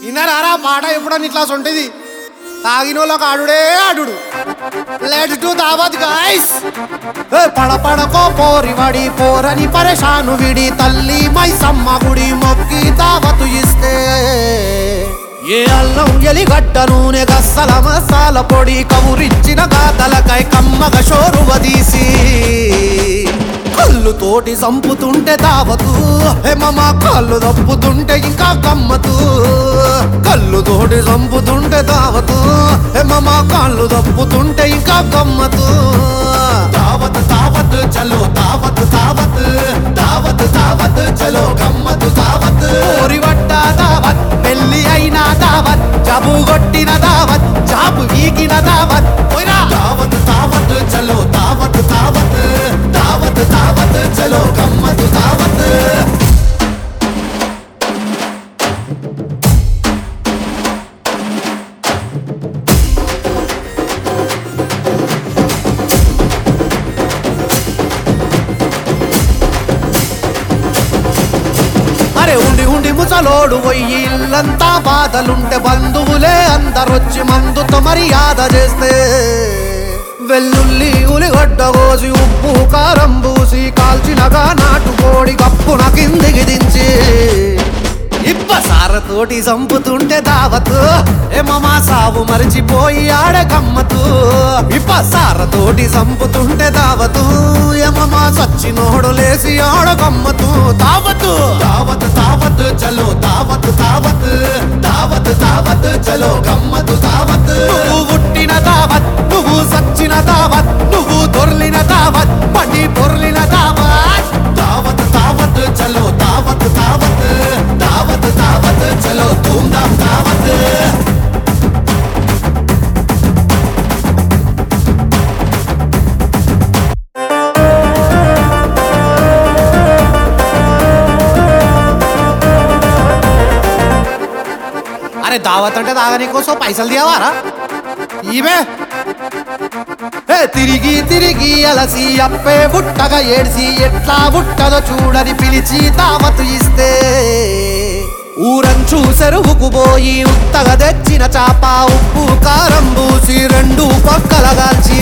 ఇన్నరారా పాట ఎప్పుడని ఇట్లా ఉంటుంది తాగినోళ్ళకి ఆడుడే ఆడుడు లెట్స్ డు దావత్ గైస్ పడ పడకో పోరి వడి పోరని పరేషాను విడి తల్లి మైసమ్మ గుడి మొక్కి దావతు ఇస్తే ఏ అల్లం ఎలిగడ్డ నూనె గస్సల మసాల పొడి కవురిచ్చిన గాతలకై కమ్మగ షోరు వదీసి కళ్ళు తోటి సంపుతుంటే దావతు హే మమ కళ్ళు దప్పుతుంటే ఇంకా గమ్మతు కళ్ళు తోటి సంపుతుంటే దావతు హే మమ కాళ్ళు దప్పుతుంటే ఇంకా గమ్మతు దావత్ దావత్ చలో దావత్ దావత్ దావత్ దావత్ చలో గమ్మతు దావత్ ఓరి వట్ట దావత్ పెళ్లి అయిన దావత్ జబు కొట్టిన దావత్ జాబు వీకిన దావత్ పోయిరా దావత్ దావత్ చలో దావత్ దావత్ దావత్ దావత్ చలో గమ్మతు దావత్ అరే ఉండి ఉండి ముసలోడు పోయి ఇల్లంతా బాధలుంటే బంధువులే అందరొచ్చి మందుతో మర్యాద చేస్తే వెల్లుల్లి ఉలిగడ్డ కోసి ఉప్పు కారం పూసి కాల్చినగా నాటుకోడి కప్పున కిందికి దించి ఇప్ప సారతోటి చంపుతుంటే దావతు ఏమమా సావు మరిచిపోయి ఆడ గమ్మతు ఇప్ప సారతోటి చంపుతుంటే దావతు ఏమమా సచ్చినోడు లేసి ఆడ గమ్మతు దావతు దావత్ దావత్ చలో దావత్ దావత్ దావత్ దావత్ చలో గమ్మతు దావత్ నువ్వు పుట్టిన దావత్ నువ్వు సచ్చిన దావత్ నువ్వు దొర్లిన దావత్ పడి పొర్లిన దావత్ దావత్ దావత్ చలో దావత్ దావత్ దావత్ దావత్ చలో ధూమ్ ధామ్ దావత్ అరే దావత్ అంటే తాగని కోసం పైసలు తీయవారా ఈమె ఏ తిరిగి తిరిగి అలసి అప్పే బుట్టగా ఏడ్చి ఎట్లా బుట్టదో చూడని పిలిచి దావతు ఇస్తే ఊరంచు సెరువుకు పోయి ఉత్తగా తెచ్చిన చాప ఉప్పు కారం పూసి రెండు పక్కల గాల్చి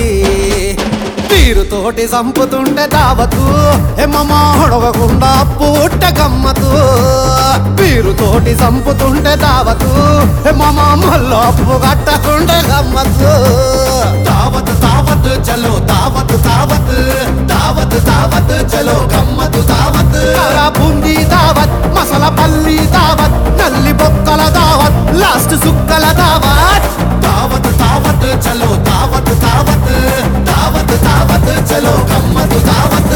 తీరుతోటి సంపుతుంటే దావతు ఎమ్మమా అడగకుండా పూట గమ్మతు పీరుతోటి సంపుతుంటే దావతు ఎమ్మమా మళ్ళీ అప్పు కట్టకుంటే గమ్మతు దావత్ దావత్ చలో దావత్ దావత్ దావత్ దావత్ చలో గమ్మతు దావత్ బూందీ దావత్ మసాల పల్లి దావత్ నల్లి బొక్కల దావత్ లాస్ట్ సుక్కల దావత్ దావత్ దావత్ చలో దావత్ దావత్ దావత్ దావత్ చలో గమ్మతు దావత్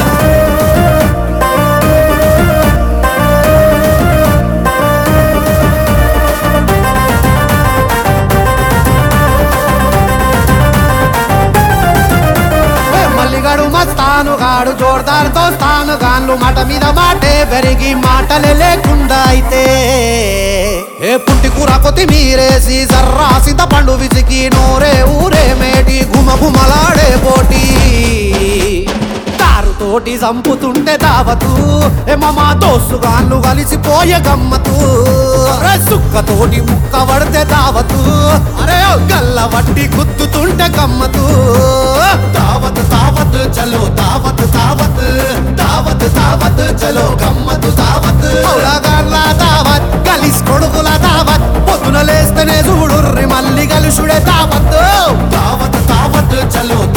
ఏ మల్లిగాడు మస్తాను గాడు జోర్దార్ దోస్తాను గాన్లు మాట మీద మాటే పెరిగి మాటలే లేకుండా అయితే ఏ పుట్టి కూర కొత్తిమీరేసి జర్రా పండు విసికి నోరే ఊరే మేటి గుమ గుమలాడే పోటీ తోటి చంపుతుంటే దావతు ఏమమ్మా దోస్తుగాళ్ళు కలిసిపోయే గమ్మతు అరే సుక్కతోటి ముక్క పడితే దావతు అరే ఓ గల్ల వడ్డీ గుద్దుతుంటే గమ్మతు దావత్ దావత్ చలో దావత్ దావత్ దావత్ దావత్ చలో గమ్మతు దావత్ అవులగాళ్ళ దావత్ కలిసి కొడుకుల దావత్ పొద్దున లేస్తేనే చూడుర్రి మళ్ళీ కలుసుడే దావత్ దావత్ దావత్ చలో